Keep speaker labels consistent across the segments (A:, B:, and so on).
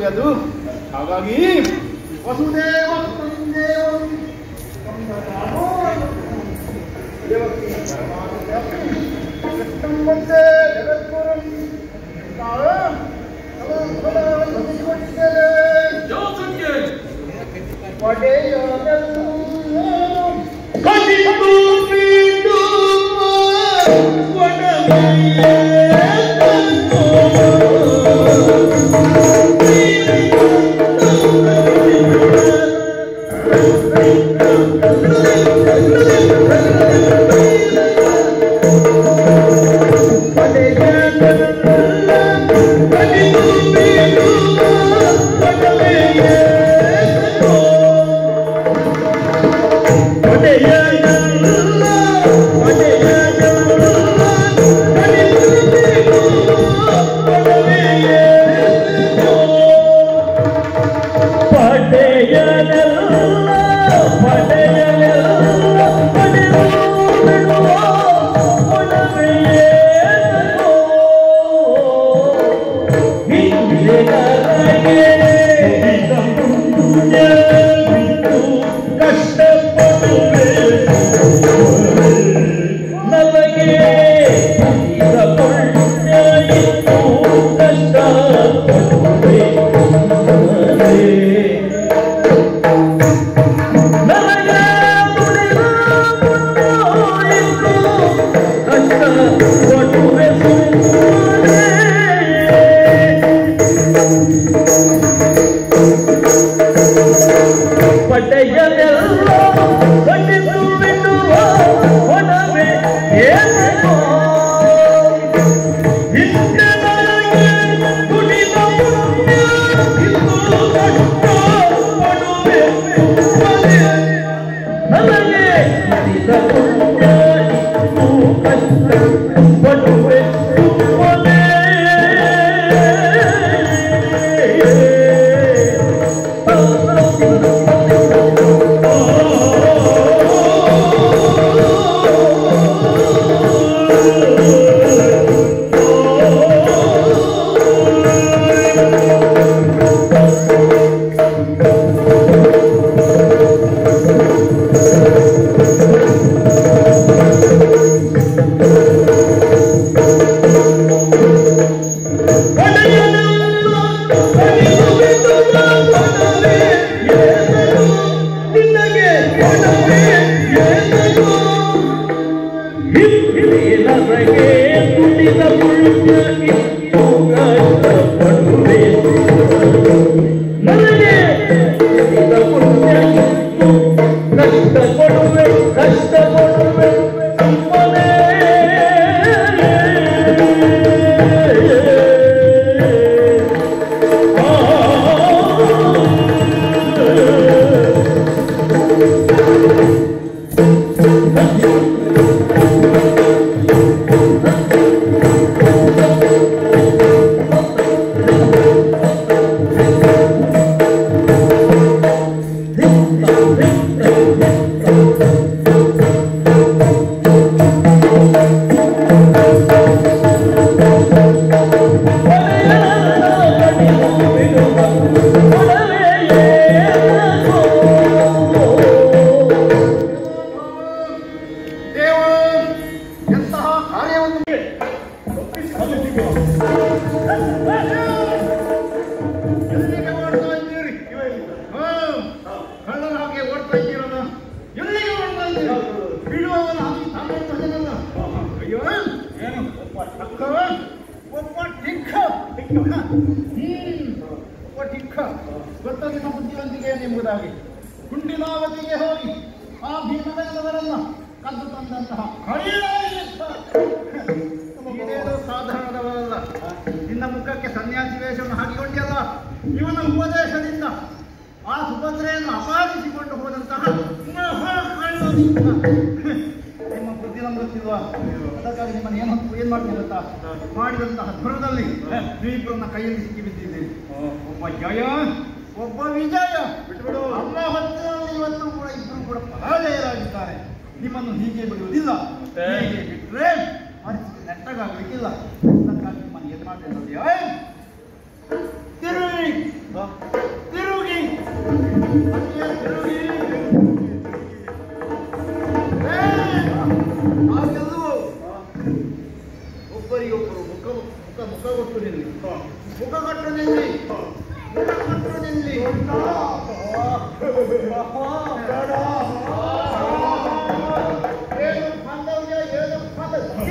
A: ಅದು ಹಾಗಾಗಿ ವಸುದೇವ ದೇವಂ ವಂದೇ ಜಗದ್ಗುರುಂ ಕಾಲ ದೇವ ಎಂತಹ ಕಾರ್ಯವನ್ನು ಎಲ್ಲಿಗೆ ಓಡ್ತಾ ಇದ್ದೀರಿ ಹಾ, ಕಳ್ಳನ ಹಾಗೆ ಓಡ್ತಾ ಇದ್ದೀರಲ್ಲ ಎಲ್ಲಿಗೆ ಓಡ್ತಾ ಇದ್ದೀರಿ ಬಿಡುವವನ ಹಾಗೆ ತಾನೇ ತಡೆದಲ್ಲ. ಅಯ್ಯೋ ಏನು ಒಬ್ಬ ಟಕ್ಕ ಒಬ್ಬ ಟಿಕ್ಕ ಹ್ಮ್ ಒಬ್ಬ ಟಿಕ್ಕ ಗೊತ್ತಾಗಿನ ಬುದ್ಧಿವಂತಿಕೆ ಎಂಬುದಾಗಿ ಗುಂಡಿನಾವತಿಗೆ ಹೋಗಿ ಆ ಭೀಮವೆಲ್ಲವರನ್ನ ಕದ್ದು ತಂದಂತಹ ಇದೇನೋ ಸಾಧಾರಣದವರಲ್ಲ ನಿನ್ನ ಮುಖಕ್ಕೆ ಸನ್ಯಾಸಿ ವೇಷವನ್ನು ಹಾಕಿಕೊಂಡಿಯಲ್ಲ ಇವನ ಉಪದೇಶದಿಂದ ಆ ಸುಭದ್ರೆಯನ್ನು ಅಪಾದಿಸಿಕೊಂಡು ಹೋದಂತಹ ಮಹಾ ಕಳ್ಳ ನೀನು. ನಿಮ್ಮ ಬುದ್ಧಿ ನಮ್ಗೆ ಗೊತ್ತಿಲ್ವಾ ಅದಕ್ಕಾಗಿ ನಿಮ್ಮನ್ನು ಏನು ಏನ್ ಮಾಡ್ತೀನಿ ಗೊತ್ತಾ ಮಾಡಿದಂತಹ ಧುರದಲ್ಲಿ ನೀವಿಬ್ಬರನ್ನ ಕೈಯಲ್ಲಿ ಸಿಕ್ಕಿ ಬಿದ್ದಿದ್ದೀರಿ ಒಬ್ಬ ಜಯ ಒಬ್ಬ ವಿಜಯ ಬಿಟ್ಬಿಡು ಅಮ್ಮ ಹೊತ್ತಿನಲ್ಲಿ ಇವತ್ತು ಕೂಡ ಇಬ್ಬರು ಕೂಡ ಪರಾಜಯರಾಗಿದ್ದಾರೆ ನಿಮ್ಮನ್ನು ಹೀಗೆ ಬಿಡುವುದಿಲ್ಲ ಹೀಗೆ ಬಿಟ್ರೆ ಪರಿಸ್ಥಿತಿ ನೆಟ್ಟಗಾಗಲಿಕ್ಕಿಲ್ಲ ಅದಕ್ಕಾಗಿ ನಿಮ್ಮನ್ನು ಏನ್ ಮಾಡ್ತೇನೆ ತಿರುಗಿ ಮುಖ ಕೊಟ್ಟು ನಿಲ್ಲಿ ಮುಖ ಕೊಟ್ಟು ನಿಲ್ಲಿ ಮುಖ ಕೊಟ್ಟು ನಿಲ್ಲಿ ಏನು ಬಾಂಧವ್ಯ ಏನು ಬಾಂಧವ್ಯ?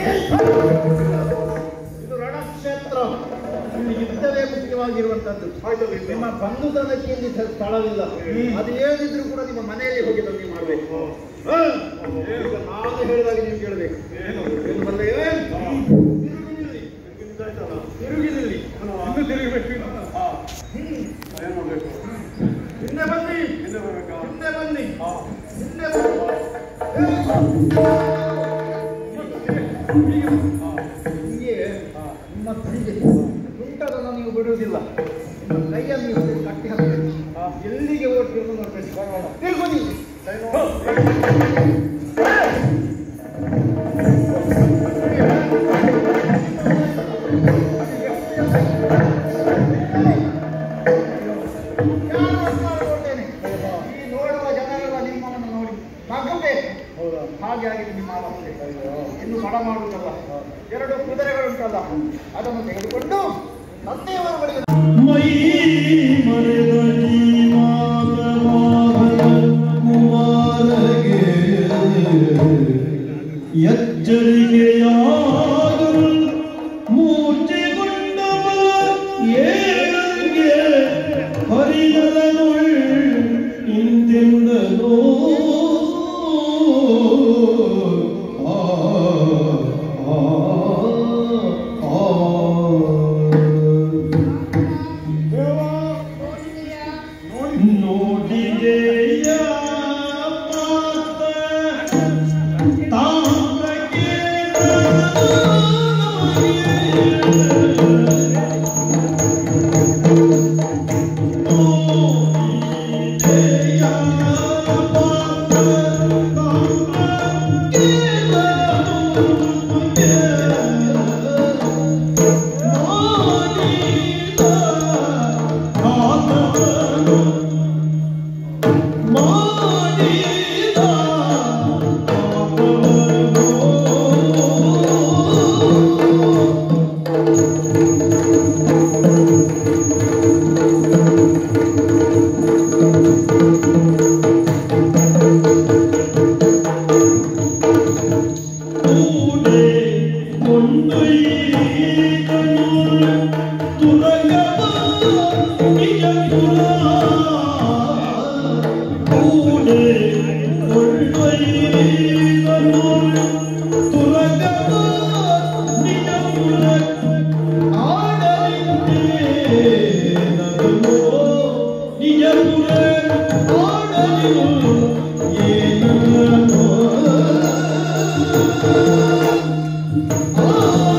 A: ಇದು ರಣಕ್ಷೇತ್ರ ಇಲ್ಲಿ ಯುದ್ಧವೇ ಮುಖ್ಯವಾಗಿರುವಂತದ್ದು ನಿಮ್ಮ ಬಂಧುತನಕ್ಕೆ ಇಲ್ಲಿ ಸ- ಸ್ಥಳವಿಲ್ಲ ಅದು ಏನಿದ್ರು ಕೂಡ ನಿಮ್ಮ ಮನೆಯಲ್ಲಿ ಹೋಗಿ ನಮಗೆ ಮಾಡಬೇಕು ಹ? ಈಗ ನಾನು ಹೇಳಿದಾಗ ನೀವು ಕೇಳಬೇಕು ಏನು ಬಲ್ಲೆಯೇ? ತಿರುಗಿ ನಿಲ್ಲಿ. ತಿರುಗಿ ನಿಲ್ಲಿ. ಹಿಂದೆ ಬನ್ನಿ ಹಿಂದೆ ಬನ್ನಿ ಹಿಂದೆ ಬನ್ನಿ ಹೀಗೆ ನಿಮ್ಮ ಕೈಗೆ ತುಂಟದನ್ನು ನೀವು ಬಿಡುವುದಿಲ್ಲ ನಿಮ್ಮ ಕೈಯನ್ನು ನೀವು ಕಟ್ಟಿ ಹಾಕಬೇಕು ಎಲ್ಲಿಗೆ ಓಡ್ತಿರೋದು ನೋಡ್ಬೇಕು ತಿರ್ಗು ನೀವು ಈ ನೋಡುವ ಜನರೆಲ್ಲ ನಿಮ್ಮನ್ನು ನೋಡಿ ನಗಬೇಕು ಹಾಗೆ ಆಗಿದೆ ನಿಮ್ಮ ಅವಸ್ಥೆ ಇನ್ನು ಮಡ ಮಾಡುವುದಲ್ಲ ಎರಡು ಕುದುರೆಗಳುಂಟಲ್ಲ ಅದನ್ನು ತೆಗೆದುಕೊಂಡು ತಂದೆಯವರ ಬಳಿಗೆ
B: ಮೈ ಮರೆದ ಜೀವಾಗವಾದ ಕುಮಾರಗೆ ಎಚ್ಚರಿಕೆಯಾಗಲು ಮೂರ್ಛೆಗೊಂಡವ ಏಳಂಗೆ ಹರಿದರನುಳ್ ಇಂತೆಂದನೋ ಆ ಆ ಆ ನೋಡಿದೆಯ ಪಾತ ತಾಮ್ರಕ್ಕೆ ನೋಡಿದೆಯ ಪಾತ ಏನೋ